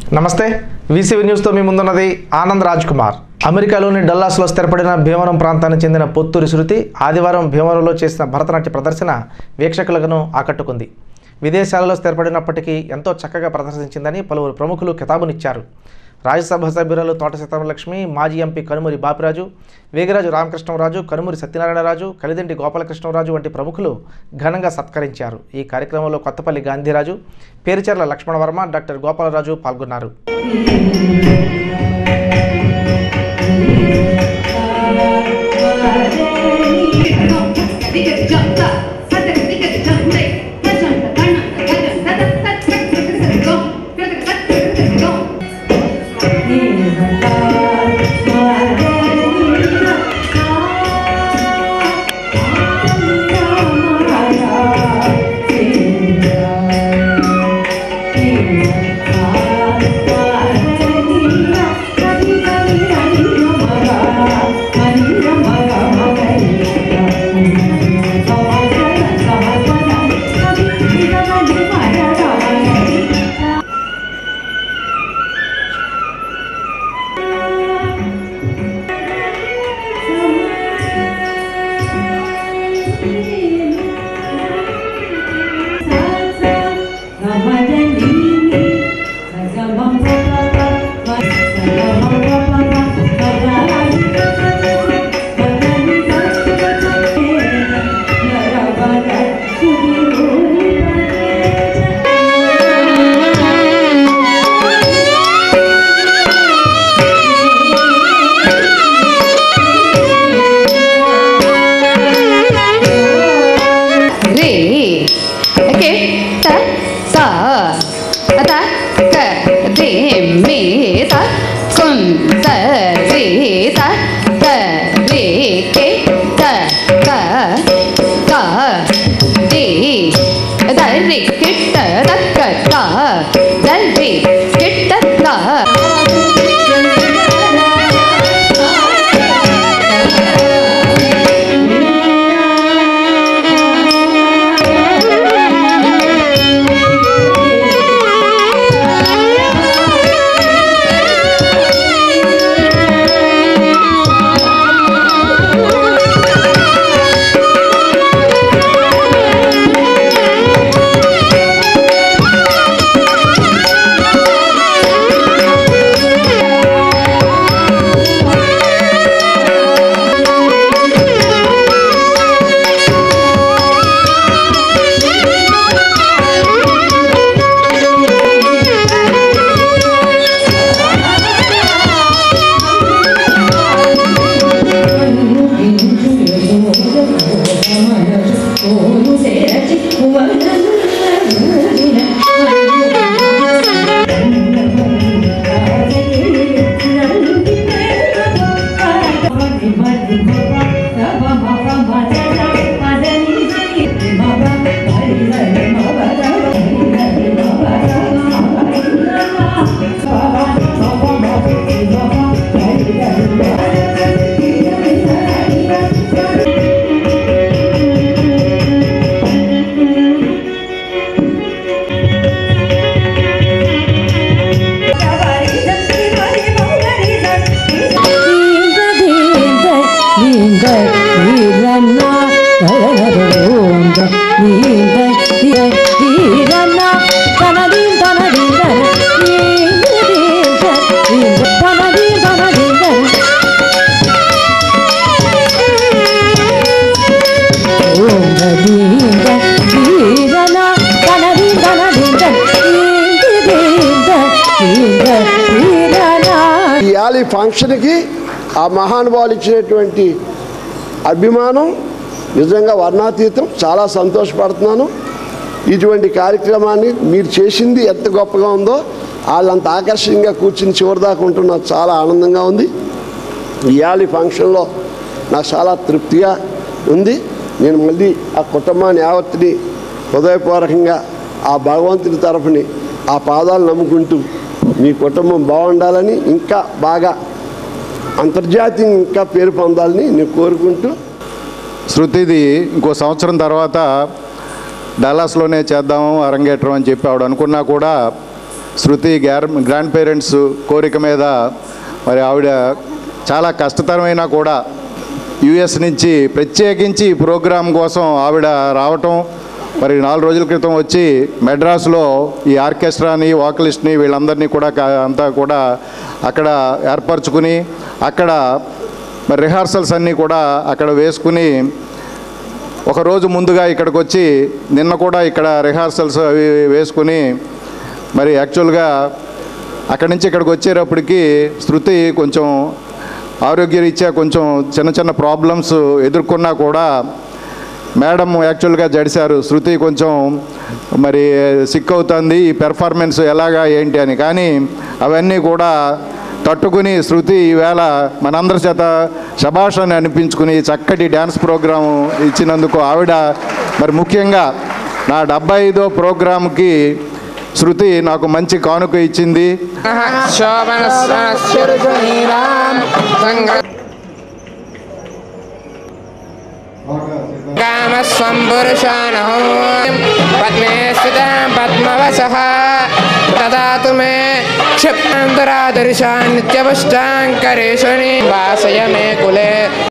నమస్తే వీసీవీ న్యూస్తో మీ ముందున్నది ఆనంద్ రాజ్ కుమార్ అమెరికాలోని డల్లాస్లో స్థిరపడిన భీమవరం ప్రాంతానికి చెందిన పొత్తూరి శృతి ఆదివారం భీమవరంలో చేసిన భరతనాట్య ప్రదర్శన వీక్షకులను ఆకట్టుకుంది విదేశాలలో స్థిరపడినప్పటికీ ఎంతో చక్కగా ప్రదర్శించిందని పలువురు ప్రముఖులు కితాబునిచ్చారు రాజ్యసభ సభ్యురాలు తోట సీతారామలక్ష్మి మాజీ ఎంపీ కనుమూరి బాపిరాజు వేగిరాజు రామకృష్ణరాజు కనుమూరి సత్యనారాయణరాజు కలిదింటి గోపాలకృష్ణరాజు వంటి ప్రముఖులు ఘనంగా సత్కరించారు ఈ కార్యక్రమంలో కొత్తపల్లి గాంధీరాజు పేరుచెర్ల లక్ష్మణవర్మ డాక్టర్ గోపాలరాజు పాల్గొన్నారు రే ఓకే త స అత క రే మే త కుం త రే త త రే కే త క క రే ద రే కిట్ట త క క ద రే కిట్ట త ఈ యాలి ఫంక్షన్కి ఆ మహానుభావులు ఇచ్చినటువంటి అభిమానం నిజంగా వర్ణాతీతం చాలా సంతోషపడుతున్నాను ఇటువంటి కార్యక్రమాన్ని మీరు చేసింది ఎంత గొప్పగా ఉందో వాళ్ళంత ఆకర్షణీయంగా కూర్చుని చివరిదాకా ఉంటున్న నాకు చాలా ఆనందంగా ఉంది ఈ యాలి ఫంక్షన్లో నాకు చాలా తృప్తిగా ఉంది నేను మళ్ళీ ఆ కుటుంబాన్ని యావత్తుని హృదయపూర్వకంగా ఆ భగవంతుని తరఫుని ఆ పాదాలు నమ్ముకుంటూ మీ కుటుంబం బాగుండాలని ఇంకా బాగా అంతర్జాతీయంగా ఇంకా పేరు పొందాలని నేను కోరుకుంటూ శృతిది ఇంకో సంవత్సరం తర్వాత డల్లాస్లోనే చేద్దాము అరంగేట్రం అని చెప్పి ఆవిడ అనుకున్నా కూడా శృతి గ్యార్ గ్రాండ్ పేరెంట్స్ కోరిక మీద మరి ఆవిడ చాలా కష్టతరమైనా కూడా యుఎస్ నుంచి ప్రత్యేకించి ఈ ప్రోగ్రాం కోసం ఆవిడ రావటం మరి నాలుగు రోజుల క్రితం వచ్చి మెడ్రాస్లో ఈ ఆర్కెస్ట్రాని వాకలిస్ట్ని వీళ్ళందరినీ కూడా క- అంతా కూడా అక్కడ ఏర్పరచుకుని అక్కడ మరి రిహార్సల్స్ అన్నీ కూడా అక్కడ వేసుకుని ఒక రోజు ముందుగా ఇక్కడికి వచ్చి నిన్న కూడా ఇక్కడ రిహార్సల్స్ అవి వేసుకుని మరి యాక్చువల్గా అక్కడి నుంచి ఇక్కడికి వచ్చేటప్పటికి శృతి కొంచెం ఆరోగ్యరీత్యా కొంచెం చిన్న చిన్న ప్రాబ్లమ్స్ ఎదుర్కొన్నా కూడా మేడం యాక్చువల్గా జడిశారు శృతి కొంచెం మరి సిక్ అవుతుంది ఈ పెర్ఫార్మెన్స్ ఎలాగా ఏంటి అని కానీ అవన్నీ కూడా తట్టుకుని శృతి ఈవేళ మనందరి చేత శభాష్ అని అనిపించుకుని చక్కటి డ్యాన్స్ ప్రోగ్రాం ఇచ్చినందుకు ఆవిడ మరి ముఖ్యంగా నా డెబ్బై ఐదో ప్రోగ్రాంకి శృతి నాకు మంచి కానుక ఇచ్చింది कामस्वम्पुरुषाणः पद्मे स्थितः पद्मवसः ददातु मे क्षिप्तान्तरादर्शान् नित्यपुष्टाङ्करेषणि वासय मे कुले